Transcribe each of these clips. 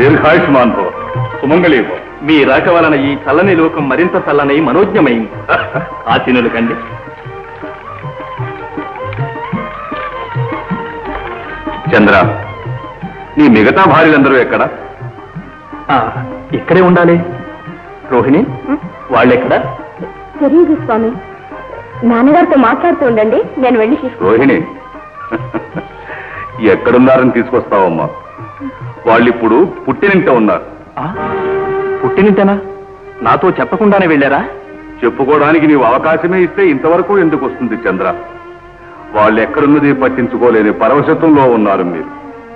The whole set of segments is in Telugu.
దీర్ఘాయుష్మాన్ భవ సుమంగళీ భవ మీ రాక వలన ఈ చల్లని లోకం మరింత చల్లనై మనోజ్ఞమైంది ఆశీనులు కండి చంద్ర నీ మిగతా భార్యలందరూ ఎక్కడ ఆ, ఇక్కడే ఉండాలి రోహిణి వాళ్ళెక్కడ తెలియదు స్వామి నాన్నగారితో మాట్లాడుతూ ఉండండి నేను వెళ్ళి చూసుకుంటాను. రోహిణి ఎక్కడున్నారని తీసుకొస్తావమ్మా వాళ్ళిప్పుడు పుట్టినింట ఉన్నారు ఆ, పుట్టినింటేనా నాతో చెప్పకుండానే వెళ్ళారా చెప్పుకోవడానికి నీవు అవకాశమే ఇస్తే ఇంతవరకు ఎందుకు వస్తుంది చంద్ర వాళ్ళు ఎక్కడున్నది పట్టించుకోలేని పరవశత్వంలో ఉన్నారు మీరు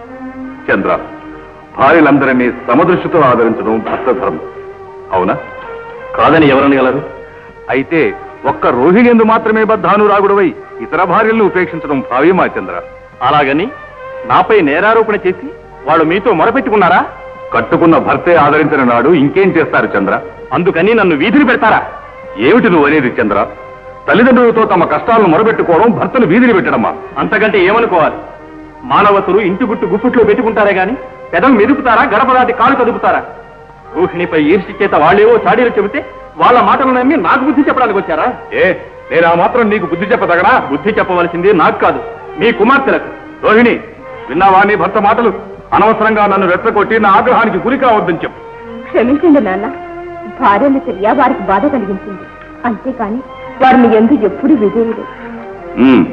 చంద్ర భార్యలందరినీ సమదృష్టితో ఆదరించడం భర్త ధర్మం అవునా కాదని ఎవరనగలరు అయితే ఒక్క రోహిణి మాత్రమే బద్ధానురాగుడవై ఇతర భార్యలను ఉపేక్షించడం భావ్యమా చంద్ర అలాగని నాపై నేరారోపణ చేసి వాళ్ళు మీతో మొరపెట్టుకున్నారా కట్టుకున్న భర్తే ఆదరించిన నాడు ఇంకేం చేస్తారు చంద్ర అందుకని నన్ను వీధిని పెడతారా ఏమిటి నువ్వు అనేది చంద్ర తల్లిదండ్రులతో తమ కష్టాలను మొరబెట్టుకోవడం భర్తను వీధిని పెట్టడమా అంతకంటే ఏమనుకోవాలి మానవతులు ఇంటి గుట్టు గుప్పిట్లో పెట్టుకుంటారే గాని పెదం మెదుపుతారా గడప దాటి కాలు కదుపుతారా రోహిణిపై ఈర్ష్య చేత వాళ్ళేవో చాడీలు చెబితే వాళ్ళ మాటలు నమ్మి నాకు బుద్ధి చెప్పడానికి వచ్చారా ఏ నేను ఆ మాత్రం నీకు బుద్ధి చెప్పదగనా బుద్ధి చెప్పవలసింది నాకు కాదు మీ కుమార్తెలకు రోహిణి విన్నావా నీ భర్త మాటలు అనవసరంగా నన్ను రెచ్చగొట్టి నా ఆగ్రహానికి గురి కావద్దని చెప్పు క్షమించండి నాన్న భార్యలు తెలియ వారికి బాధ కలిగించింది అంతేకాని వారిని ఎందుకు ఎప్పుడు విధేయుడు ఉమ్.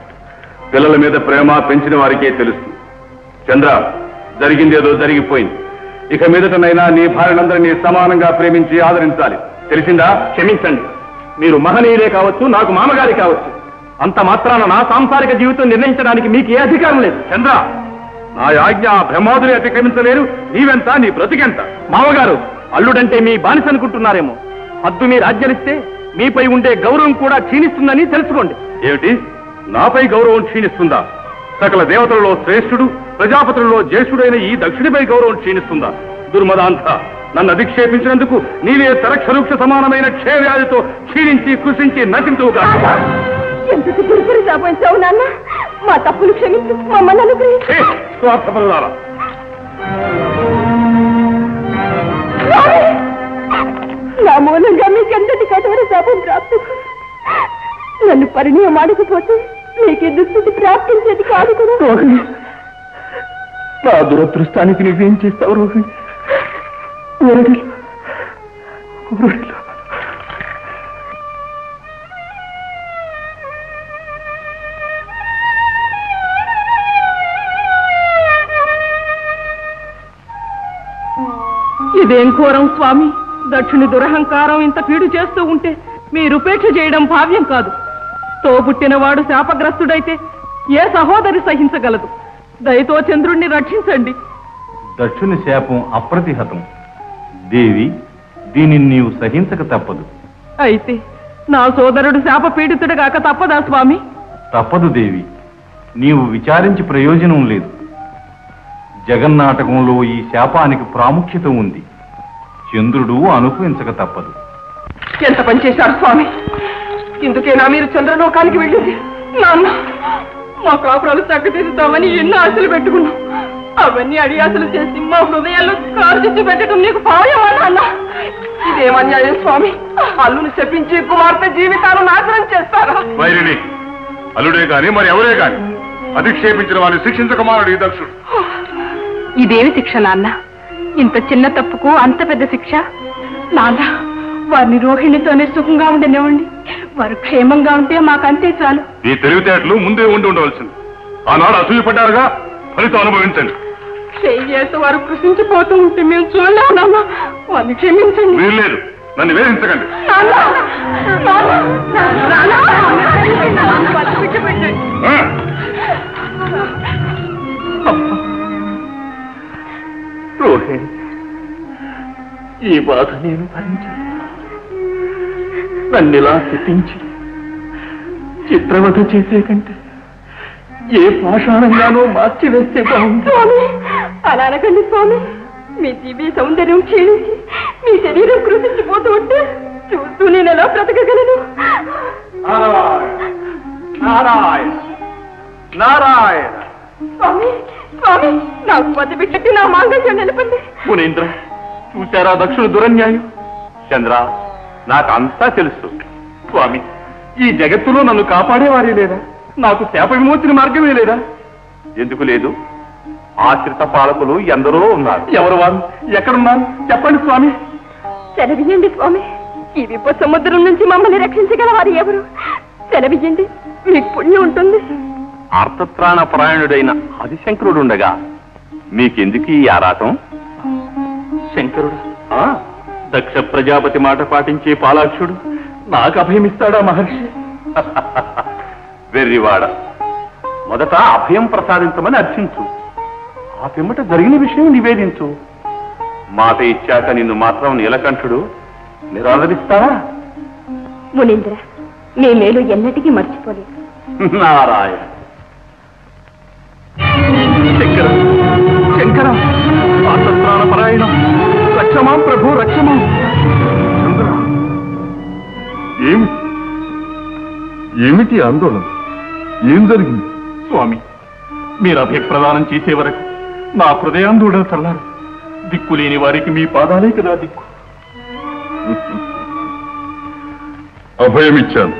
పిల్లల మీద ప్రేమ పెంచిన వారికే తెలుస్తుంది చంద్ర జరిగిందేదో జరిగిపోయింది ఇక మీదటనైనా నీ భార్యలందరినీ సమానంగా ప్రేమించి ఆదరించాలి తెలిసిందా క్షమించండి మీరు మహనీయులే కావచ్చు నాకు మామగారి కావచ్చు అంత మాత్రాన నా సాంసారిక జీవితం నిర్ణయించడానికి మీకు ఏ అధికారం లేదు చంద్ర నా ఆజ్ఞ బ్రహ్మాదుని అతిక్రమించలేరు నీవెంత నీ బ్రతికెంత మామగారు అల్లుడంటే మీ బానిస అనుకుంటున్నారేమో హద్దు మీరు ఆజ్ఞలిస్తే మీపై ఉండే గౌరవం కూడా క్షీణిస్తుందని తెలుసుకోండి ఏమిటి నాపై గౌరవం క్షీణిస్తుందా సకల దేవతలలో శ్రేష్ఠుడు ప్రజాపతులలో జ్యేష్ఠుడైన ఈ దక్షిణపై గౌరవం క్షీణిస్తుందా దుర్మదాంత నన్ను అధిక్షేపించినందుకు నీవే తరక్షరుక్ష సమానమైన క్షయవ్యాధితో క్షీణించి కృషించి నశించువుగా ఎందుకు దుర్గురు చాపించావు నాన్న మా తప్పులు క్షమించు మమ్మల్ని అనుగ్రహించు ఛీ, స్వార్థపరులారా. స్వామి! నా మూలంగా మీకెంతటి కఠోర శాపం ప్రాప్తిస్తుంది నన్ను పరిణయం ఆడకపోతే మీకు ఈ దుస్థితి ప్రాప్తించేది కాదు కదా రోహిణి నా దురదృష్టానికి నువ్వేం చేస్తావు రోహిణి ఊరడిలో ఊరడిలో ఇదేం ఘోరం స్వామి దక్షిణి దురహంకారం ఇంత కీడు చేస్తూ ఉంటే మీరు ఉపేక్ష చేయడం భావ్యం కాదు తోబుట్టినవాడు శాపగ్రస్తుడైతే ఏ సహోదరి సహించగలదు దయతో చంద్రుణ్ణి రక్షించండి దక్షుని శాపం అప్రతిహతం దేవి దీనిని నీవు సహించక తప్పదు అయితే నా సోదరుడు శాప పీడితుడు కాక తప్పదా స్వామి తప్పదు దేవి నీవు విచారించి ప్రయోజనం లేదు జగన్నాటకంలో ఈ శాపానికి ప్రాముఖ్యత ఉంది చంద్రుడు అనుభవించక తప్పదు ఎంత పని చేశారు స్వామి ఇందుకేనా మీరు చంద్రలోకానికి వెళ్ళింది నాన్న మా కాపురాలు చక్కదిద్దుతామని ఎన్నో ఆశలు పెట్టుకున్నాం అవన్నీ అడియాసలు చేసి మా హృదయాల్లో కాల్చి పెట్టడం నీకు భావ్యమా నాన్న ఇదేం అన్యాయం స్వామి అల్లుని శపించి కుమార్తె జీవితాలు నాశనం చేస్తారా వైరిని అల్లుడే కాని మరి ఎవరే కాని అధిక్షేపించిన వారిని శిక్షించక మానడు ఈ దక్షుడు ఇదేమి శిక్ష నాన్న ఇంత చిన్న తప్పుకు అంత పెద్ద శిక్ష నాన్న వారిని రోహిణితోనే సుఖంగా ఉండనివ్వండి వారు క్షేమంగా ఉంటే మాకంతే చాలు ఈ తెలివితేటలు ముందే ఉండి ఉండవలసింది ఆనాడు అసూయపడ్డారుగా ఫలితం అనుభవించండి చెయ్యేసి వారు కృషించిపోతూ ఉంటే మేము చూడలేము నాన్న వారిని క్షమించండి మీరు లేదు నన్ను వేధించకండి నాన్న! నాన్న! నాన్న! వారిని విడిచిపెట్టండి. ఆ? రోహిణి ఈ బాధ నేను భరించను నన్నిలా శిపించి చిత్రవధ చేసే కంటే ఏ పాషాణంగానో మార్చివేస్తే బాగుంది స్వామి అలా అనకండి స్వామి మీ దివ్య సౌందర్యం క్షీణించి మీ శరీరం కృషించిపోతూ ఉంటే చూస్తూ నేను ఎలా బ్రతకగలను నారాయణ నారాయణ నారాయణ స్వామి స్వామి నాకు పది బిడ్డకి నా మాంగళ్యం నిలపండి మునీంద్ర చూశారా దక్షుడు దురన్యాయం చంద్ర నాకంతా తెలుసు స్వామి ఈ జగత్తులో నన్ను కాపాడేవారే లేదా నాకు శాప విమోచన మార్గమే లేదా ఎందుకు లేదు ఆశ్రిత పాలకులు ఎందరో ఉన్నారు ఎవరు వారు ఎక్కడున్నారు చెప్పండి స్వామి సెలవియండి స్వామి ఈ విప సముద్రం నుంచి మమ్మల్ని రక్షించగలవారు ఎవరు సెలవియండి మీకు పుణ్యం ఉంటుంది ఆర్తత్రాణ పరాయణుడైన ఆదిశంకరుడుండగా మీకెందుకు ఈ ఆరాటం శంకరుడు దక్ష ప్రజాపతి మాట పాటించే పాలాక్షుడు నాకు అభయమిస్తాడా మహర్షి వెర్రివాడ మొదట అభయం ప్రసాదించమని అర్చించు ఆ పిమ్మట జరిగిన విషయం నివేదించు మాట ఇచ్చాక నిన్ను మాత్రం నీలకంఠుడు నిరాదరిస్తారా మునీంద్ర మీ మేలు ఎన్నటికీ మర్చిపోలేదు నారాయణ శంకర శంకర ఆసత్రాణ పరాయణం రక్షమాం ప్రభు రక్షమాం చంద్ర ఏమిటి ఏమిటి ఆందోళన ఏం జరిగింది స్వామి మీరు అభిప్రదానం చేసే వరకు నా హృదయాందోళన చల్లారు దిక్కులేని వారికి మీ పాదాలే కదా దిక్కు అభయమిచ్చాను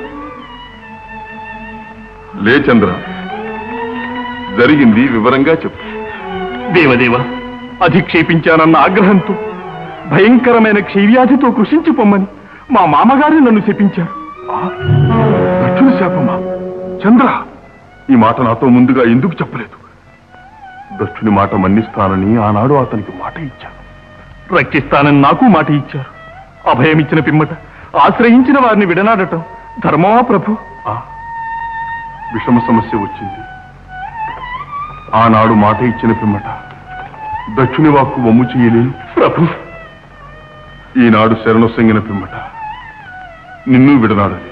లే చంద్ర జరిగింది వివరంగా చెప్పు దేవదేవ అధిక్షేపించానన్న ఆగ్రహంతో భయంకరమైన క్షయవ్యాధితో కృషించి పొమ్మని మా మామగారు నన్ను శపించారు దక్షుని శాపమా చంద్ర ఈ మాట నాతో ముందుగా ఎందుకు చెప్పలేదు దక్షుని మాట మన్నిస్తానని ఆనాడు అతనికి మాట ఇచ్చాను రక్షిస్తానని నాకు మాట ఇచ్చారు అభయమిచ్చిన పిమ్మట ఆశ్రయించిన వారిని విడనాడటం ధర్మమా ప్రభు ఆ, విషమ సమస్య వచ్చింది ఆనాడు మాట ఇచ్చిన పిమ్మట దక్షుని వాక్కు వమ్ము చేయలేను ప్రభు ఈనాడు శరణు సంగిన పిమ్మట నిన్ను విడనాడని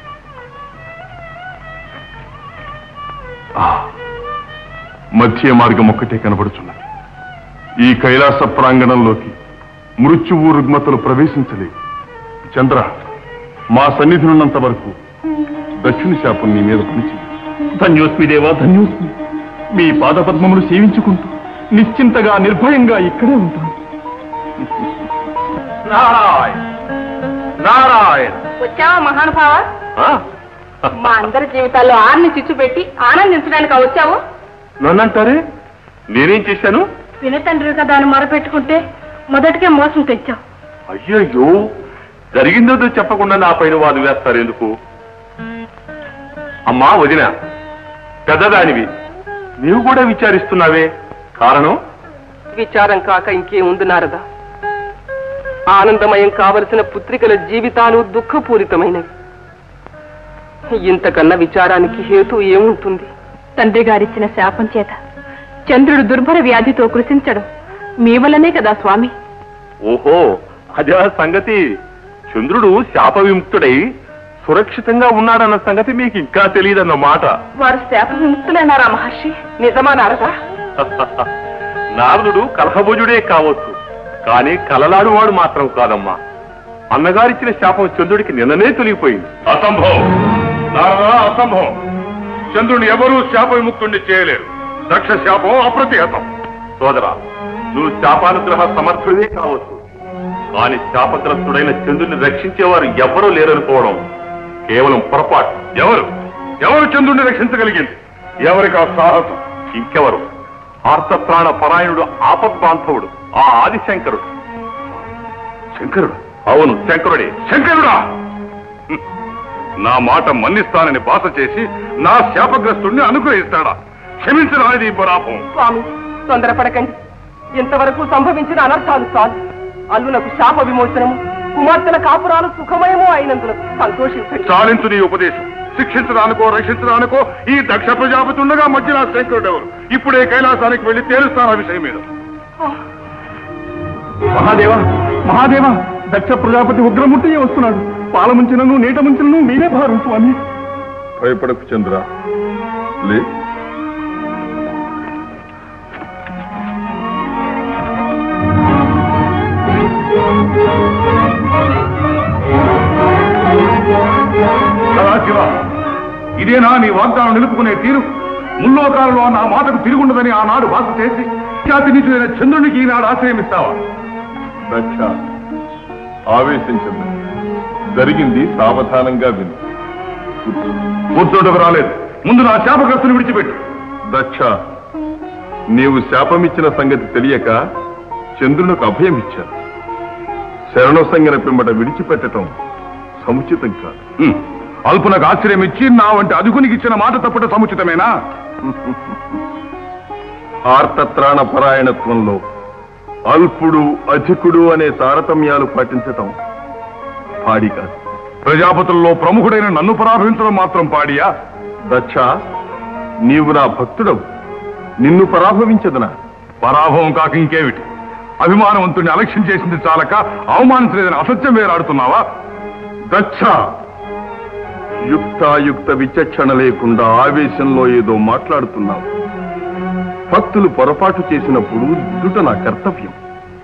ఆ, మధ్య మార్గం ఒక్కటే కనబడుచున్నది ఈ కైలాస ప్రాంగణంలోకి మృత్యువు రుగ్మతలు ప్రవేశించలేవు చంద్ర మా సన్నిధినున్నంత వరకు దక్షిణ శాపం నీ మీద పనిచేయదు ధన్యోస్మి దేవా ధన్యోస్మి మీ పాదపద్మములు సేవించుకుంటూ నిశ్చింతగా నిర్భయంగా ఇక్కడే ఉంటాను నారాయణ నారాయణ వచ్చావా మహానుభావ మా అందరి జీవితాల్లో ఆర్ని చిచ్చు పెట్టి ఆనందించడానికి వచ్చావు నన్నంటారే నేనేం చేశాను వినతండ్రి కదా అని మొరపెట్టుకుంటే మొదటికే మోసం తెచ్చావు అయ్యయ్యో జరిగిందో చెప్పకుండా నా పైన వాదు వేస్తారు ఎందుకు అమ్మా వదిన పెద్దదానివి నీవు కూడా విచారిస్తున్నావే కారణం విచారం కాక ఇంకేముంది నారదా ఆనందమయం కావలసిన పుత్రికల జీవితాలు దుఃఖపూరితమైనవి ఇంతకన్నా విచారానికి హేతు ఏముంటుంది తండ్రి గారిచ్చిన శాపం చేత చంద్రుడు దుర్భర వ్యాధితో కృషించడం మీ వల్లనే కదా స్వామి ఓహో అదే ఆ సంగతి చంద్రుడు శాప విముక్తుడై సురక్షితంగా ఉన్నాడన్న సంగతి మీకు ఇంకా తెలియదన్న మాట వారు శాప విముక్తులైనారా మహర్షి నిజమా నారదా నారదుడు కలహభుజుడే కావచ్చు కానీ కలలాడువాడు మాత్రం కాదమ్మా అన్నగారిచ్చిన శాపం చంద్రుడికి నిన్ననే తొలగిపోయింది అసంభవం నారదా అసంభవం చంద్రుని ఎవరూ శాప విముక్తుణ్ణి చేయలేరు దక్ష శాపం అప్రతిహతం సోదరా నువ్వు శాపానుగ్రహ సమర్థుడే కావచ్చు కానీ శాపగ్రస్తుడైన చంద్రుని రక్షించేవారు ఎవరూ లేరనుకోవడం కేవలం పొరపాటు ఎవరు ఎవరు చంద్రుడిని రక్షించగలిగింది ఎవరికి ఆ సాహసం ఇంకెవరు ఆర్తప్రాణ పరాయణుడు ఆపద్బాంధవుడు ఆ ఆదిశంకరుడు శంకరుడు అవును శంకరుడే శంకరుడా హ్మ్. నా మాట మన్నిస్తానని బాస చేసి నా శాపగ్రస్తుడిని అనుగ్రహిస్తాడా క్షమించరానిది ఈ పరాపం స్వామి తొందరపడకండి ఇంతవరకు సంభవించిన అనర్థాలు చాలు అల్లులకు శాప విమోచనము కుమార్తెల కాపురాలు సుఖమయమో అయినందులకు సంతోషించండి చాలించు నీ ఉపదేశం శిక్షించడానికో రక్షించడానికో ఈ దక్ష ప్రజాపతి ఉండగా మధ్యలో శంకరుడు ఎవరు ఇప్పుడే కైలాసానికి వెళ్లి తేలుస్తాను ఆ విషయం మీద మహాదేవ మహాదేవ దక్ష ప్రజాపతి ఉగ్రముట్టయ్య వస్తున్నాడు పాల ముంచినను నీట ముంచినను మీరే భారం స్వామి భయపడకు చంద్ర లే సదాశివ ఇదేనా నీ వాగ్దానం నిలుపుకునే తీరు ముల్లోకాలలో నా మాటకు తిరుగుండదని ఆనాడు వాస చేసి ఖ్యాతి నీచుడైన చంద్రునికి ఈనాడు ఆశ్రయమిస్తావా దక్ష ఆవేశించదు జరిగింది సావధానంగా విను కూర్చోటకు రాలేదు ముందు నా శాపగ్రస్తుని విడిచిపెట్టు దక్ష నీవు శాపమిచ్చిన సంగతి తెలియక చంద్రునికి అభయం ఇచ్చాను శరణ సంగన పిమ్మట విడిచిపెట్టటం సముచితం కాదు హ్మ్. అల్పునకు ఆశ్రయం ఇచ్చి నా వంటి అదుకునికి ఇచ్చిన మాట తప్పట సముచితమేనా ఆర్తత్రాణ పరాయణత్వంలో అల్పుడు అధికుడు అనే తారతమ్యాలు పాటించటం పాడి కాదు ప్రజాపతుల్లో ప్రముఖుడైన నన్ను పరాభవించడం మాత్రం పాడియా దక్ష నీవు నా భక్తుడవు నిన్ను పరాభవించదునా పరాభవం కాక ఇంకేమిటి అభిమానవంతుడిని అలక్ష్యం చేసింది చాలక అవమానించలేదని అసత్యం వేరాడుతున్నావా దక్ష యుక్తాయుక్త విచక్షణ లేకుండా ఆవేశంలో ఏదో మాట్లాడుతున్నావు భక్తులు పొరపాటు చేసినప్పుడు దిద్దుట నా కర్తవ్యం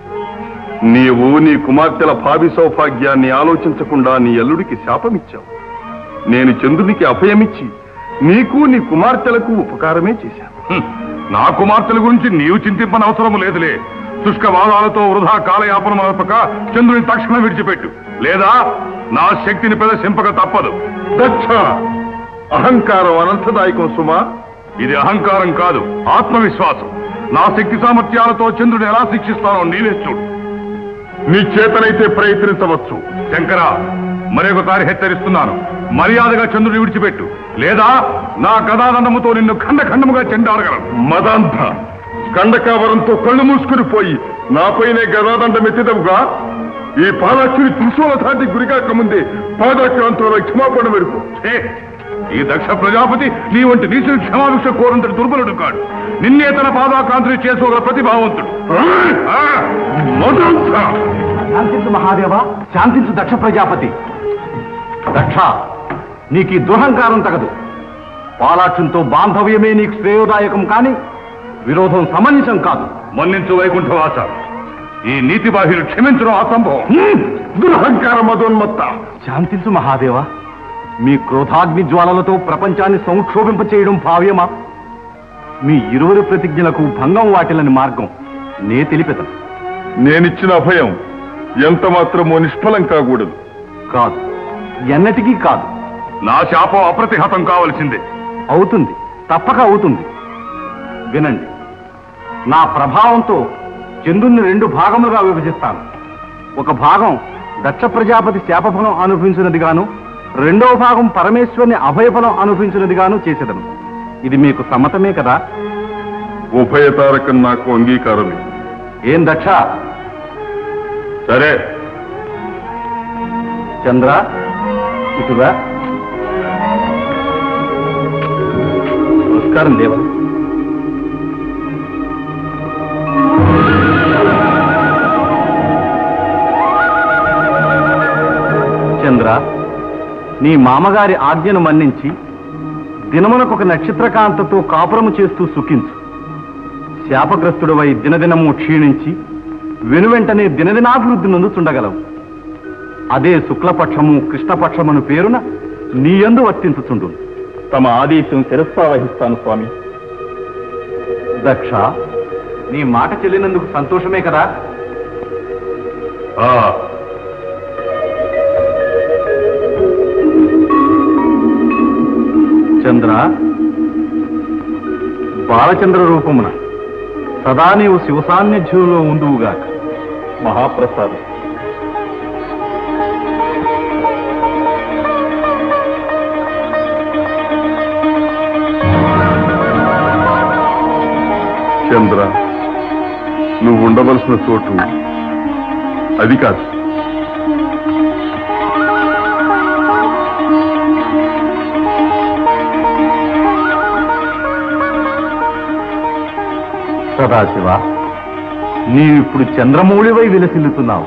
నీవు నీ కుమార్తెల భావి సౌభాగ్యాన్ని ఆలోచించకుండా నీ అల్లుడికి శాపమిచ్చావు నేను చంద్రునికి అభయమిచ్చి నీకు నీ కుమార్తెలకు ఉపకారమే చేశాను హ్మ్. నా కుమార్తెల గురించి నీవు చింతింపని అవసరం లేదులే శుష్క వాదాలతో వృధా కాలయాపన మరపక చంద్రుని తక్షణం విడిచిపెట్టు లేదా నా శక్తిని ప్రదర్శింపక తప్పదు దక్ష అహంకారం అనంతదాయకం సుమా ఇది అహంకారం కాదు ఆత్మవిశ్వాసం నా శక్తి సామర్థ్యాలతో చంద్రుని ఎలా శిక్షిస్తానో నీవే చూడు నీ చేతనైతే ప్రయత్నించవచ్చు శంకర మరొకసారి హెచ్చరిస్తున్నాను మర్యాదగా చంద్రుని విడిచిపెట్టు లేదా నా గదాదండముతో నిన్ను ఖండ ఖండముగా చెండాడగలను మదాంత కండకావరంతో కళ్ళు మూసుకుని పోయి నాపైనే గదాదండం ఎత్తిదవుగా ఈ పాదాక్షుని త్రిశూల ధాటి గురికాక ముందే పాదాక్రాంతంలో క్షమాపణ మెరుపు ఛే! ఈ దక్ష ప్రజాపతి నీ వంటి నీచుని క్షమాభిక్ష కోరంతటి దుర్బలుడు కాడు నిన్నే తన పాదాకాంతుని చేసుకోగల ప్రతిభావంతుడు ఆ! మదాంత! శాంతించు మహాదేవ శాంతించు దక్ష ప్రజాపతి దక్ష నీకు ఈ దురహంకారం తగదు పాలాక్షంతో బాంధవ్యమే నీకు శ్రేయోదాయకం కాని విరోధం సమంజసం కాదు మన్నించు వైకుంఠవాస ఈ నీతి బాహ్యులు క్షమించడం అసంభవం దురహంకార మదోన్మత్త శాంతించు మహాదేవ మీ క్రోధాగ్ని జ్వాలలతో ప్రపంచాన్ని సంక్షోభింప చేయడం భావ్యమా మీ ఇరువురి ప్రతిజ్ఞలకు భంగం వాటిలని మార్గం నే తెలిపెదను నేనిచ్చిన అభయం ఎంత మాత్రమో నిష్ఫలం కాకూడదు కాదు ఎన్నటికీ కాదు నా శాపం అప్రతిహతం కావలసిందే అవుతుంది తప్పక అవుతుంది వినండి నా ప్రభావంతో చంద్రుణ్ణి రెండు భాగములుగా విభజిస్తాను ఒక భాగం దక్ష ప్రజాపతి శాపఫలం అనుభవించినది గాను రెండవ భాగం పరమేశ్వరుని అభయఫలం అనుభవించినది గాను చేసేదను ఇది మీకు సమ్మతమే కదా ఉభయతారకం నాకు అంగీకారమే ఏం దక్ష సరే చంద్ర ఇటుగా నమస్కారం దేవా చంద్ర నీ మామగారి ఆజ్ఞను మన్నించి దినమునకు ఒక నక్షత్రకాంతతో కాపురము చేస్తూ సుఖించు శాపగ్రస్తుడవై దినదినము క్షీణించి వెనువెంటనే దినదినాభివృద్ధి నందుచుండగలవు అదే శుక్లపక్షము కృష్ణపక్షమును పేరున నీయందు వర్తించుచుండు తమ ఆదేశం శిరస్సావహిస్తాను స్వామి దక్ష నీ మాట చెల్లినందుకు సంతోషమే కదా ఆ చంద్ర బాలచంద్ర రూపమున సదా నీవు శివ సాన్నిధ్యంలో ఉండువుగాక మహాప్రసాదం చంద్ర నువ్వు ఉండవలసిన చోటు అది కాదు సదాశివ నీవిప్పుడు చంద్రమౌళివై విలసిల్లుతున్నావు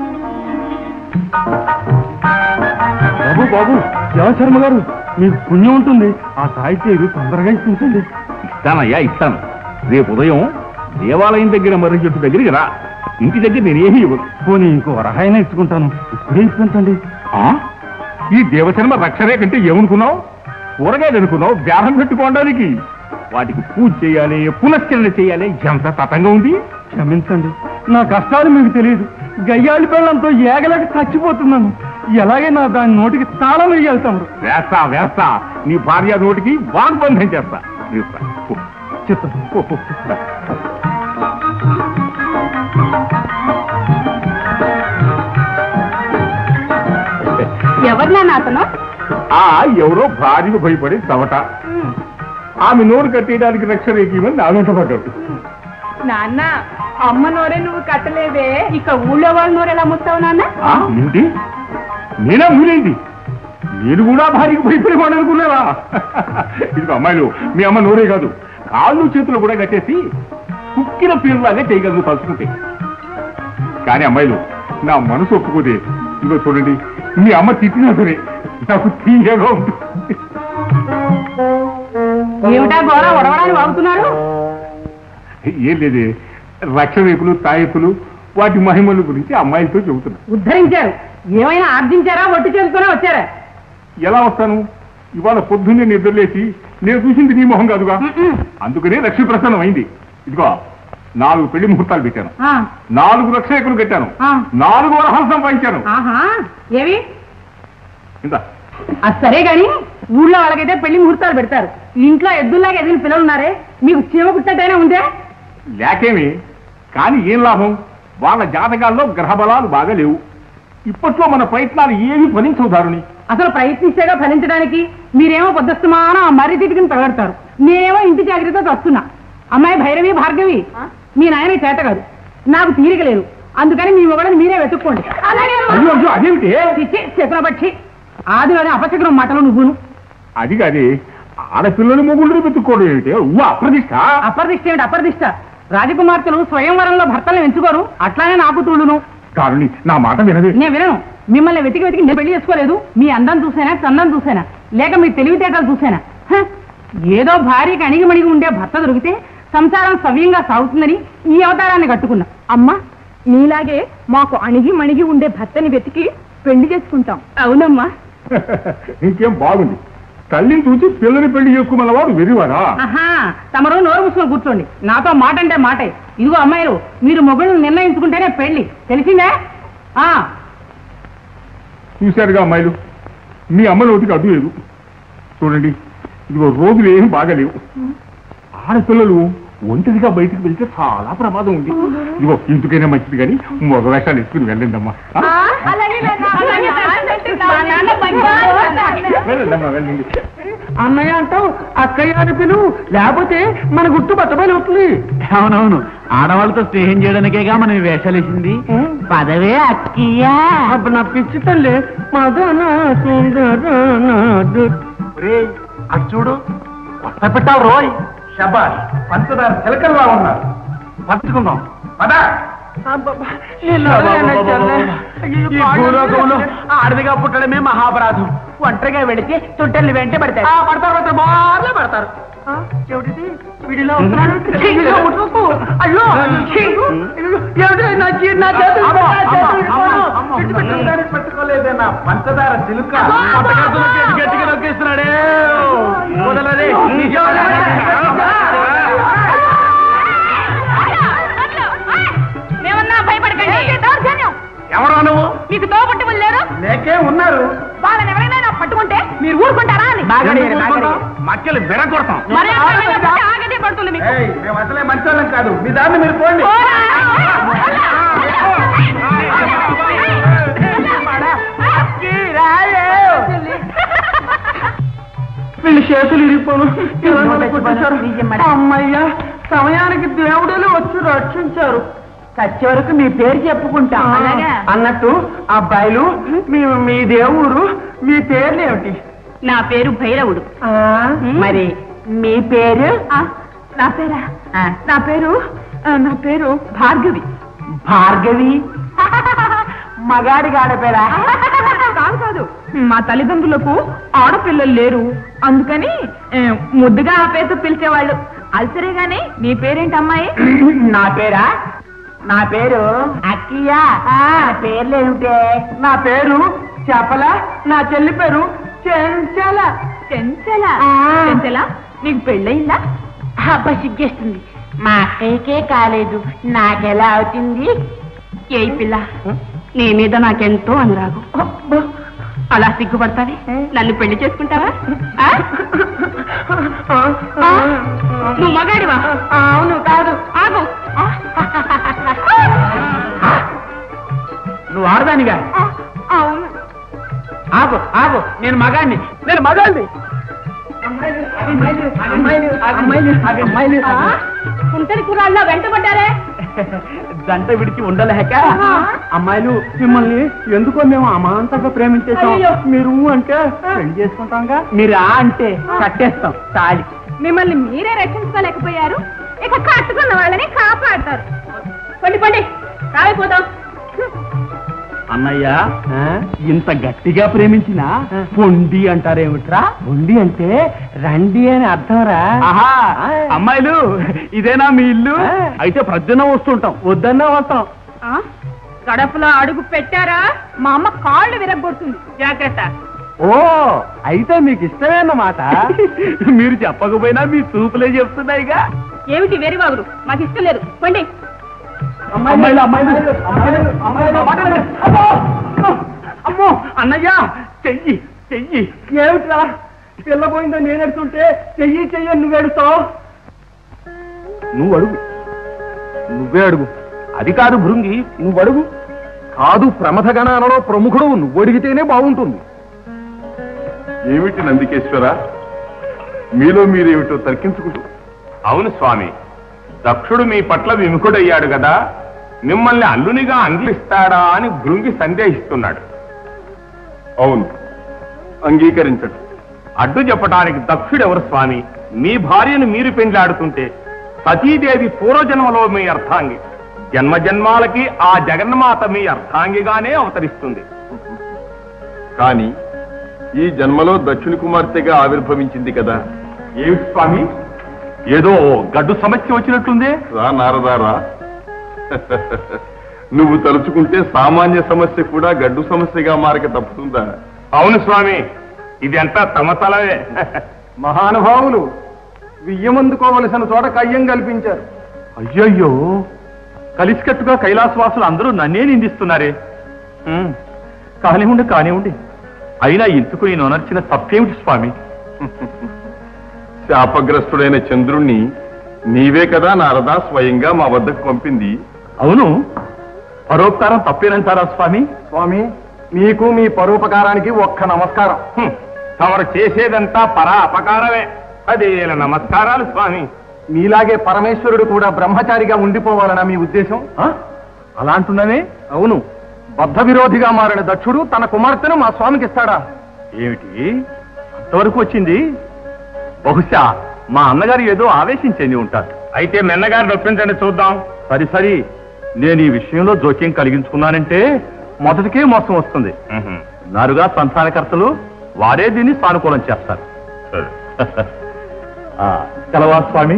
బాబు బాబు శివశర్మ గారు మీకు పుణ్యం ఉంటుంది ఆ సాహిత్యం తొందరగా ఇప్పించండి ఇస్తానయ్యా ఇస్తాను రేపు ఉదయం దేవాలయం దగ్గర మర్రి చెట్టు దగ్గరికి రా ఇంటి దగ్గర నేనేమి ఇవ్వను పోనీ ఇంకో రహాయినా ఇచ్చుకుంటాను ఇప్పుడే ఇప్పించండి ఆ? ఈ దేవశర్మ రక్షరే కంటే ఏమనుకున్నావు కూరగాయలు అనుకున్నావు బేరం పెట్టుకోవడానికి వాటికి పూజ చేయాలి పునశ్చరణ చేయాలి ఎంత తతంగా ఉంది క్షమించండి నా కష్టాలు మీకు తెలియదు గయ్యాళి పెళ్ళంతో ఏగలేక చచ్చిపోతున్నాను ఎలాగైనా దాని నోటికి తాళం వేయాలి తమరు వేస్తా వేస్తా నీ భార్య నోటికి వాగ్బంధం చేస్తా వేస్తా. పో. చిత్తం పో, పో. ఎవరు నాన్న అతను ఆ ఎవరో భార్యకు భయపడి చవట ఆమె నోరు కట్టేయడానికి రక్షణ ఎక్కిమని నా వెంట పడ్డాడు నాన్న అమ్మ నోరే నువ్వు కట్టలేదే ఇక ఊళ్ళో వాళ్ళ నోరు ఎలా ముస్తావు నాన్న ఆ, ఏంటి నేనా మూలేంటి నేను కూడా భార్యకు భయపడేవాడు అనుకున్నారా ఇదిగో అమ్మాయిలు మీ అమ్మ నోరే కాదు కాళ్ళు చేతులు కూడా కట్టేసి కుక్కిన పేరులాగే చేయగలరు తలుచుకుంటే కానీ అమ్మాయిలు నా మనసు ఒప్పుకోదే ఇదిగో చూడండి మీ అమ్మ తిట్టినా సరే నాకు తీయగా ఉంటుంది ఏమిటా ఘోర ఒడవడానికి వాగుతున్నారు ఏం లేదే రక్షవేపులు తాయెత్తులు వాటి మహిమల గురించి అమ్మాయిలతో చెబుతున్నా ఉద్ధరించారు ఏమైనా ఆర్జించారా ఒట్టి చేస్తూనే వచ్చారా ఎలా వస్తాను ఇవాళ పొద్దున్నే నిద్రలేసి నేను చూసింది నీ మొహం కాదుగా అందుకనే లక్ష్మీ ప్రసన్నం అయింది ఇదిగో నాలుగు పెళ్లి ముహూర్తాలు పెట్టాను ఆ, నాలుగు రక్షకులు కట్టాను ఆ. నాలుగు వరహాలు సంపాదించాను ఆహా ఏవి ఇంత అది సరే గాని ఊళ్ళో వాళ్ళకైతే పెళ్లి ముహూర్తాలు పెడతారు ఇంట్లో ఎద్దుల్లాగా ఎదిగిన పిల్లలు ఉన్నారే మీకు చీమ కుట్టటైనా ఉందే లేకేమి కానీ ఏం లాభం వాళ్ళ జాతకాల్లో గ్రహబలాలు బాగా లేవు ఇప్పట్లో మన ప్రయత్నాలు ఏవి ఫలించవు దారుని అసలు ప్రయత్నిస్తేగా ఫలించడానికి మీరేమో పొద్దుస్తమానం ఆ మర్రి తిట్టుకుని పెడతారు నేనేమో ఇంటి జాగ్రత్తతో వస్తున్నా అమ్మాయి భైరవి భార్గవి మీ నాయన చేత కాదు నాకు తీరిక లేదు అందుకని మీ మొగడని మీరే వెతుక్కోండి అయ్యో అయ్యో అదేమిటి చిచ్చి శకునపక్షి ఆదిలోని అపశకునం మాటలు నువ్వును అది కాదే ఆడపిల్లలు మొగుళ్ళు వెతుక్కోవడం ఏమిటి ఉవ్వ అప్రదిష్ట అపరదిష్ట ఏమిటి అపరదిష్ట రాజకుమార్తెలు స్వయంవరంలో భర్తలను ఎంచుకోరు అట్లానే నాకు తూళ్ళును కారుని నా మాట వినదే నేను వినను మిమ్మల్ని వెతికి వెతికి నేను పెళ్లి చేసుకోలేదు మీ అందం చూసానా చందం చూసానా లేక మీ తెలివితేటలు చూసానా హ! ఏదో భార్యకి అణిగి మణిగి ఉండే భర్త దొరికితే సంసారం సవ్యంగా సాగుతుందని ఈ అవతారాన్ని కట్టుకున్నా అమ్మా నీలాగే మాకు అణిగి మణిగి ఉండే భర్తని వెతికి పెళ్లి చేసుకుంటాం అవునమ్మా ఇంకేం బాగుంది తల్లిని చూసి పిల్లని పెళ్లి చేసుకోమన్న వాడు వెరివారా ఆహా తమరు నోరు మూసుకొని కూర్చోండి నాతో మాట అంటే మాటే ఇదిగో అమ్మాయిలు మీరు మొగుళ్ళు నిర్ణయించుకుంటేనే పెళ్లి తెలిసిందే ఆ చూశారుగా అమ్మాయిలు మీ అమ్మ నోటికి అడ్డు లేదు చూడండి ఇదిగో రోజులు ఏం బాగలేవు ఆడపిల్లలు ఒంటరిగా బయటికి వెళ్తే చాలా ప్రమాదం ఉంది ఇదిగో ఇంటికైనా మంచిది కానీ మగ వేషాలు వేసుకుని వెళ్ళండి అమ్మా వెళ్ళండి అమ్మా వెళ్ళండి అన్నయ్య అంటావు అక్కయ్య అని పిలువు లేకపోతే మన గుట్టు బట్టబయలు అవుతుంది అవునవును ఆడవాళ్ళతో స్నేహం చేయడానికేగా మనం ఈ వేషాలు వేసింది పదవే అక్కయ్యా అబ్బ నా పిచ్చి తల్లి మదన సుందరనాథు. అది చూడు కొత్త పెట్టావు రోయ్ శబాష్ పంచదార చిలకల్లా ఉన్నారు పంచుకుందాం పద ఈ భూలోకంలో ఆడదిగా పుట్టడమే మహాపరాధం ఒంటరిగా వెళితే చుట్టల్ని వెంట పడతాయి పడతారు పడతారు బాగా పడతారు చెవిటిది వీడిలో వస్తున్నాడు. చెయ్యిలో ముట్టుకోకు. అయ్యో చెయ్యి. ఏమిటి? నా చీ- నా చేతులు అమ్మో, నా చేతులు అమ్మో, ఇరిగిపోను. అమ్మో, పిచ్చి అమ్మో. పెట్టుకోవడానికి పెట్టుకోలేదే నా పంచదార చిలుక పట్టకత్తులు గట్టి గట్టిగా నొక్కేస్తున్నాడే వదలరే మేమన్నా భయపడకండి దౌర్జన్యం ఎవరా నువ్వు మీకు తోబుట్టి లేరు లేకే ఉన్నారు వాళ్ళని ఎవరైనా పట్టుకుంటే మీరు ఊరుకుంటారా అని మక్కలు బెరగొడతాం మరి ఆగదే పడుతుంది మీకు ఏయ్, మేము అసలే మంచోళ్ళం కాదు మీ దాన్ని మీరు పోండి వీళ్ళు చేతులు ఇరిగిపోను ఇలా నన్ను కొట్టేశారు. అమ్మయ్యా సమయానికి దేవుడులు వచ్చి రక్షించారు చచ్చే వరకు మీ పేరు చెప్పుకుంటా అన్నట్టు అబ్బాయిలు మీ మీ దేవుడు మీ పేర్లు ఏమిటి నా పేరు భైరవుడు మరి మీ పేరు నా పేరా నా పేరు ఆ, నా పేరు భార్గవి భార్గవి మగాడి ఆడపేరా కాదు కాదు మా తల్లిదండ్రులకు ఆడపిల్లలు లేరు అందుకని ఏ, ముద్దుగా ఆ పేరుతో పిలిచేవాళ్ళు అల్సరే గాని నీ పేరేంటి అమ్మాయి నా పేరా నా పేరు అక్కయ్య పేర్లు ఏమిటే నా పేరు చెప్పల నా చెల్లి పేరు చెంచల చెంచల చెంచల నీకు పెళ్ళయిందా అబ్బా సిగ్గేస్తుంది మా అక్కయ్యకే కాలేదు నాకెలా అవుతుంది ఏ పిల్ల నీ మీద నాకెంతో అనురాగం అలా సిగ్గుపడతావి నన్ను పెళ్లి చేసుకుంటావా ఆ? ఆ? నువ్వు మగాడివా అవును కాదు ఆగు నువ్వు ఆడదానిగా అవును ఆగు ఆగు నేను మగాడిని నేను మగాడిని కుంటడి కురాల్లో వెంటబడ్డారే జంట విడిచి ఉండలేక అమ్మాయిలు మిమ్మల్ని ఎందుకో మేము అమాంతంగా ప్రేమించేసాం అయ్యో. మీరు అంటే పెళ్లి చేసుకుంటాంగా మీరు ఆ అంటే కట్టేస్తాం తాళి మిమ్మల్ని మీరే రక్షించుకోలేకపోయారు ఇక కట్టుకున్న వాళ్ళని కాపాడతారు పండి పండి రాయిపోదాం అన్నయ్య ఇంత గట్టిగా ప్రేమించిన పొండి అంటారేమిట్రా పొండి అంటే రండి అని అర్థంరా అమ్మాయిలు ఇదేనా మీ ఇల్లు అయితే ప్రజన వస్తుంటాం వద్దన్నా వస్తాం ఆ? గడపలో అడుగు పెట్టారా మా అమ్మ కాళ్ళు విరగొడుతుంది జాగ్రత్త ఓ అయితే మీకు ఇష్టమేనమాట మీరు చెప్పకపోయినా మీ చూపులే చెప్తున్నాయిగా ఏమిటి వెరివాగుడు మాకు ఇష్టం లేదు పండి అమ్మాయిలు అమ్మాయిలు అమ్మాయిలు అమ్మాయిలు మాట్లాడండి. అమ్మో! అమ్మో అన్నయ్య చెయ్యి చెయ్యి ఏమిట్రా పిల్ల పోయిందో నేను ఎడుతుంటే చెయ్యి చెయ్యి నువ్వు ఎడుతావు నువ్వు అడుగు నువ్వే అడుగు అది కాదు భృంగి నువ్వు అడుగు కాదు ప్రమథ గణాలలో ప్రముఖుడు నువ్వు అడిగితేనే బాగుంటుంది ఏమిటి నందికేశ్వర మీలో మీరేమిటో తర్కించుకుంటూ అవును స్వామి దక్షుడు మీ పట్ల విముఖుడయ్యాడు కదా మిమ్మల్ని అల్లునిగా అంగిలిస్తాడా అని భృంగి సందేహిస్తున్నాడు అవును అంగీకరించడు అడ్డు చెప్పడానికి దక్షుడెవరు స్వామి మీ భార్యను మీరు పెండ్లాడుతుంటే సతీదేవి పూర్వజన్మలో మీ అర్థాంగి జన్మ జన్మాలకి ఆ జగన్మాత మీ అర్థాంగిగానే అవతరిస్తుంది కానీ ఈ జన్మలో దక్షిణ కుమార్తెగా ఆవిర్భవించింది కదా ఏమిటి స్వామి ఏదో గడ్డు సమస్య వచ్చినట్లుందే రా నారదారా నువ్వు తలుచుకుంటే సామాన్య సమస్య కూడా గడ్డు సమస్యగా మారక తప్పుతుందా అవును స్వామి ఇది అంతా తమ తలవే మహానుభావులు వియ్యమందుకోవలసిన చోట కయ్యం కల్పించారు అయ్యయ్యో కలిసికట్టుగా కైలాసవాసులు అందరూ నన్నే నిందిస్తున్నారే ఉమ్, కానివ్వండి కానివ్వండి అయినా ఇందుకు నేను అనర్చిన తప్పేమిటి స్వామి శాపగ్రస్తుడైన చంద్రుణ్ణి నీవే కదా నారదా స్వయంగా మా వద్దకు పంపింది అవును పరోపకారం తప్పేనంటారా స్వామి స్వామి మీకు మీ పరోపకారానికి ఒక్క నమస్కారం హ్మ్, తమరు చేసేదంతా పరా అపకారమే పదేల నమస్కారాలు స్వామి మీలాగే పరమేశ్వరుడు కూడా బ్రహ్మచారిగా ఉండిపోవాలనా మీ ఉద్దేశం ఆ? అలా అంటున్నావే అవును బద్ధ విరోధిగా మారిన దక్షుడు తన కుమార్తెను మా స్వామికి ఇస్తాడా ఏమిటి అంతవరకు వచ్చింది బహుశా మా అన్నగారు ఏదో ఆవేశించేది ఉంటారు అయితే మెన్నగారిని ఒప్పించండి చూద్దాం సరి సరి నేను ఈ విషయంలో జోక్యం కలిగించుకున్నానంటే మొదటికే మోసం వస్తుంది నారుగా సంతానకర్తలు వారే దీన్ని సానుకూలం చేస్తారు ఆ, కలవా స్వామి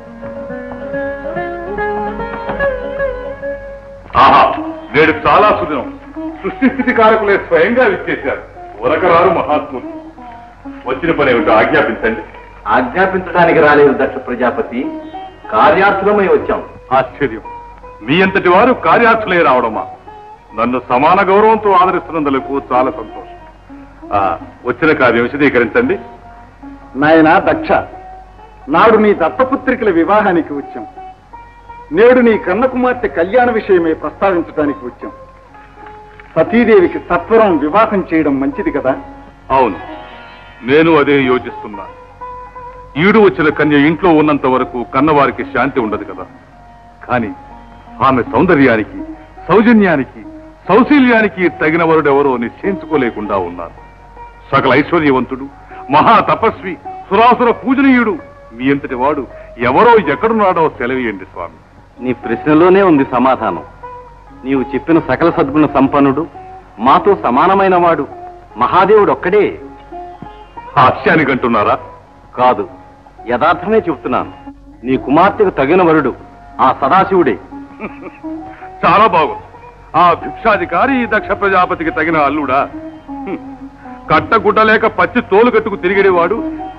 ఆహా నేడు చాలా సుదినం సృష్టి స్థితి కారకులే స్వయంగా విచ్చేశారు ఉరకరారు మహాత్ములు వచ్చిన పని ఏమిటో ఆజ్ఞాపించండి ఆజ్ఞాపించడానికి రాలేదు దక్ష ప్రజాపతి కార్యార్థులమై వచ్చాం ఆశ్చర్యం మీ అంతటి వారు కార్యార్థులే రావడమా నన్ను సమాన గౌరవంతో ఆదరిస్తున్నందులకు చాలా సంతోషం ఆ, వచ్చిన కార్యం విశదీకరించండి నాయన దక్ష నాడు నీ దత్తపుత్రికల వివాహానికి వచ్చాం నేడు నీ కన్న కుమార్తె కళ్యాణ విషయమే ప్రస్తావించడానికి వచ్చాం సతీదేవికి సత్వరం వివాహం చేయడం మంచిది కదా అవును నేను అదే యోచిస్తున్నాను ఈడు వచ్చిన కన్య ఇంట్లో ఉన్నంత వరకు కన్నవారికి శాంతి ఉండదు కదా కానీ ఆమె సౌందర్యానికి సౌజన్యానికి సౌశీల్యానికి తగిన వరుడెవరో నిశ్చయించుకోలేకుండా ఉన్నారు సకల ఐశ్వర్యవంతుడు మహా తపస్వి సురాసుర పూజనీయుడు మీ అంతటి వాడు ఎవరో ఎక్కడున్నాడో సెలవియండి స్వామి నీ ప్రశ్నలోనే ఉంది సమాధానం నీవు చెప్పిన సకల సద్గుణ సంపన్నుడు మాతో సమానమైన వాడు మహాదేవుడు ఒక్కడే హాస్యానికి అంటున్నారా కాదు యథార్థమే చెబుతున్నాను నీ కుమార్తెకు తగిన వరుడు ఆ సదాశివుడే చాలా బాగుంది ఆ భిక్షాధికారి ఈ దక్ష ప్రజాపతికి తగిన అల్లుడా హ్మ్. కట్టగుడ్డ లేక పచ్చి తోలు కట్టుకు తిరిగేవాడు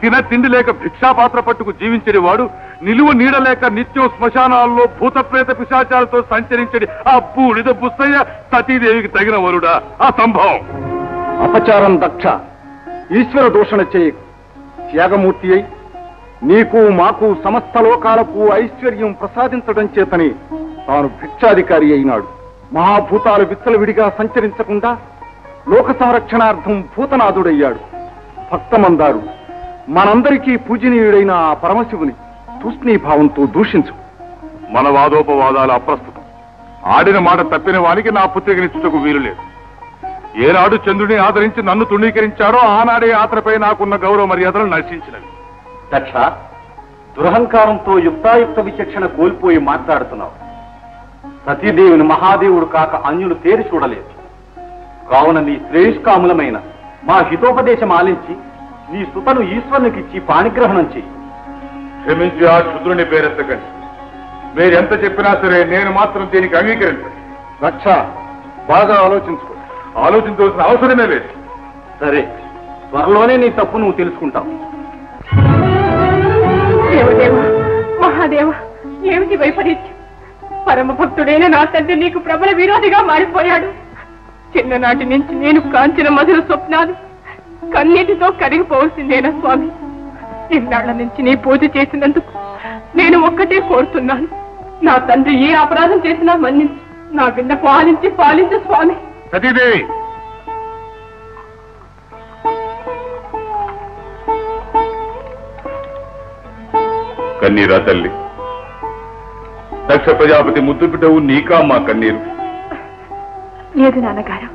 తిన తిండి లేక భిక్షాపాత్ర పట్టుకు జీవించడి వాడు నిలువ నీడలేక నిత్యం శ్మశానాల్లో భూతప్రేత పిశాచాలతో సంచరించడి ఆ బూడిద బుస్తయ్య సతీదేవికి తగిన వరుడా ఆ సంభవం అపచారం దక్ష ఈశ్వర దూషణ చేయకు త్యాగమూర్తి అయి నీకు మాకు సమస్త లోకాలకు ఐశ్వర్యం ప్రసాదించడం చేతని తాను భిక్షాధికారి అయినాడు మహాభూతాలు విచ్చలవిడిగా సంచరించకుండా లోక సంరక్షణార్థం భూతనాథుడయ్యాడు భక్తమందారు మనందరికీ పూజనీయుడైన ఆ పరమశివుని తూష్ణీభావంతో దూషించు మన వాదోపవాదాలు అప్రస్తుతం ఆడిన మాట తప్పిన వానికి నా పుత్రికనిచ్చుటకు వీలు లేదు ఏనాడు చంద్రుడిని ఆదరించి నన్ను తృణీకరించారో ఆనాడే ఆతరపై నాకున్న గౌరవ మర్యాదలు నశించినవి దక్ష దురహంకారంతో యుక్తాయుక్త విచక్షణ కోల్పోయి మాట్లాడుతున్నావు సతీదేవిని మహాదేవుడు కాక అన్యులు తేరి చూడలేదు కావున నీ శ్రేష్కాములమైన మా హితోపదేశం ఆలించి నీ సుతను ఈశ్వరునికిచ్చి పాణిగ్రహణం చెయ్యి క్షమించి ఆ క్షుద్రుని పేరెత్తకండి మీరు ఎంత చెప్పినా సరే నేను మాత్రం దీనికి అంగీకరించండి దక్ష బాగా ఆలోచించుకో ఆలోచించవలసిన అవసరమే లేదు సరే త్వరలోనే నీ తప్పు నువ్వు తెలుసుకుంటావు దేవదేవ మహాదేవ ఏమిటి వైపరీత్యం పరమ భక్తుడైన నా తండ్రి నీకు ప్రబల విరోధిగా మారిపోయాడు చిన్ననాటి నుంచి నేను కాంచిన మధుర స్వప్నాలు కన్నీటితో కరిగిపోవలసిందేనా స్వామి ఇన్నాళ్ల నుంచి నీ పూజ చేసినందుకు నేను ఒక్కటే కోరుతున్నాను నా తండ్రి ఏ అపరాధం చేసినా మన్నించు నా బిడ్డ పాలించి పాలించు స్వామి సతీదేవి కన్నీరా తల్లి దక్ష ప్రజాపతి ముద్దు బిడ్డవు నీకా మా కన్నీరు లేదు నాన్నగారు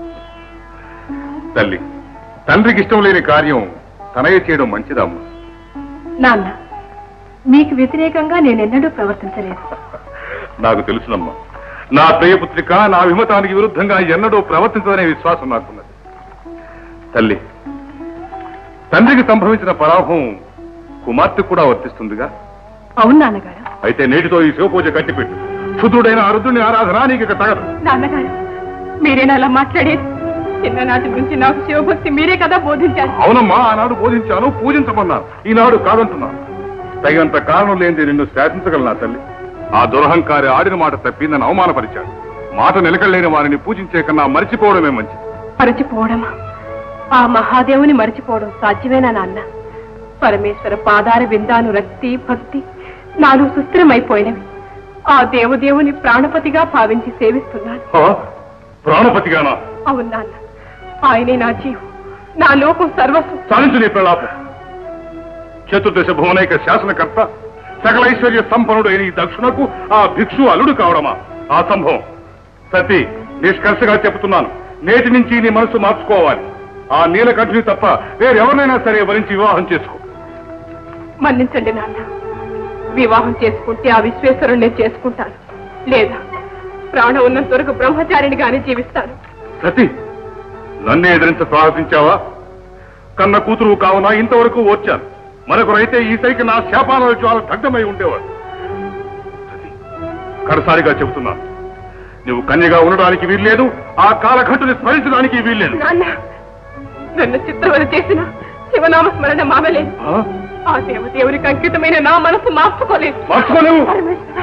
తల్లి తండ్రికి ఇష్టం లేని కార్యం తనయ చేయడం మంచిదమ్మా నాన్న మీకు వ్యతిరేకంగా నేనెన్నడూ ప్రవర్తించలేదు నాకు తెలుసునమ్మా నా ప్రియపుత్రిక నా విమతానికి విరుద్ధంగా ఎన్నడూ ప్రవర్తించదనే విశ్వాసం నాకున్నది తల్లి తండ్రికి సంభవించిన పరాభవం కుమార్తె కూడా వర్తిస్తుందిగా అవును నాన్నగారు అయితే నేటితో ఈ శివపూజ కట్టిపెట్టు క్షుద్రుడైన అరుదుని ఆరాధన నీకు ఇక తగదు నాన్నగారు మీరేనా అలా మాట్లాడేది చిన్ననాటి నుంచి నాకు శివభక్తి మీరే కదా బోధించారు అవునమ్మా ఆనాడు బోధించాను పూజించమన్నాను ఈనాడు కాదంటున్నాను తగినంత కారణం లేనిది నిన్ను శాసించగలనా తల్లి ఆ దురహంకారి ఆడిన మాట తప్పి నన్ను అవమానపరిచాడు మాట నిలకడలేని వారిని పూజించే కన్నా మరిచిపోవడమే మంచిది మరచిపోవడమా ఆ మహాదేవుని మరచిపోవడం సాధ్యమేనా నాన్న పరమేశ్వర పాదార విందాను రక్తి భక్తి నాలుగు సుస్థిరమైపోయినవి ఆ దేవదేవుని ప్రాణపతిగా భావించి సేవిస్తున్నాను ఆ? ప్రాణపతిగానా అవును నాన్న ఆయనే నా జీవం నా లోకం సర్వస్వం సాధించు నీ ప్రలాపం చతుర్దశ భువనైక శాసనకర్త సకల ఐశ్వర్య సంపన్నుడు అయిన ఈ దక్షునకు ఆ భిక్షు అల్లుడు కావడమా ఆ సంభవం సతీ నిష్కర్షగా చెబుతున్నాను నేటి నుంచి నీ మనసు మార్చుకోవాలి ఆ నీలకంఠుని తప్ప వేరెవరినైనా సరే వరించి వివాహం చేసుకో మన్నించండి నాన్న వివాహం చేసుకుంటే ఆ విశ్వేశ్వరుణ్ణి చేసుకుంటాను లేదా ప్రాణం ఉన్నంత వరకు బ్రహ్మచారినిగానే జీవిస్తాను సతీ నన్నే ఎదిరించ సాహసించావా కన్న కూతురు కావున ఇంతవరకు ఓర్చాను మరొకరైతే ఈ సైకి నా శాపాల జ్వాల దగ్ధమై ఉండేవాడు సతీ, కడసారిగా చెబుతున్నాను నువ్వు కన్యగా ఉండడానికి వీల్లేదు ఆ కాలఘట్టుని స్మరించడానికి వీల్లేదు నాన్న నన్ను చిత్రవద చేసిన శివనామ స్మరణ మామలేదు ఆ? ఆ దేవదేవునికి అంకితమైన నా మనసు మార్చుకోలేదు మార్చుకోలేవు పరమేశ్వర,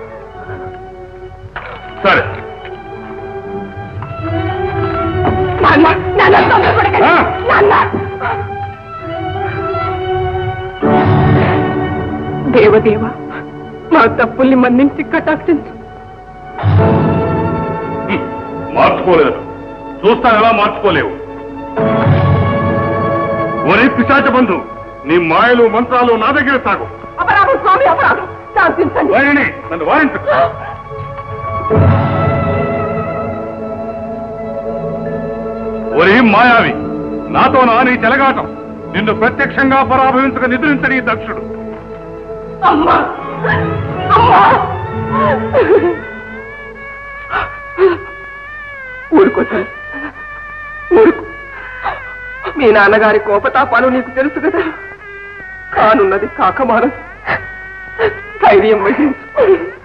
సరే నాన్న నాన్న తొందరపడకండి. ఆ? నాన్న దేవదేవ మా తప్పుల్ని మన్నించి కటాక్షించు హ్మ్, మార్చుకోలేదు చూస్తాను ఎలా మార్చుకోలేవు ఒరే పిశాచ బంధు నీ మాయలు మంత్రాలు నా దగ్గర సాగు అపరాధం స్వామి అపరాధం శాంతించండి వారిని నన్ను వారించు ఒరే మాయావి నాతో నా నీ చెలగాటం నిన్ను ప్రత్యక్షంగా పరాభవించక నిద్రించని ఈ దక్షుడు అమ్మా అమ్మా ఊరుకో తల్లి. ఊరుకో మీ నాన్నగారి కోపతాపాలు నీకు తెలుసు కదా కానున్నది కాకమానం ధైర్యం వహించు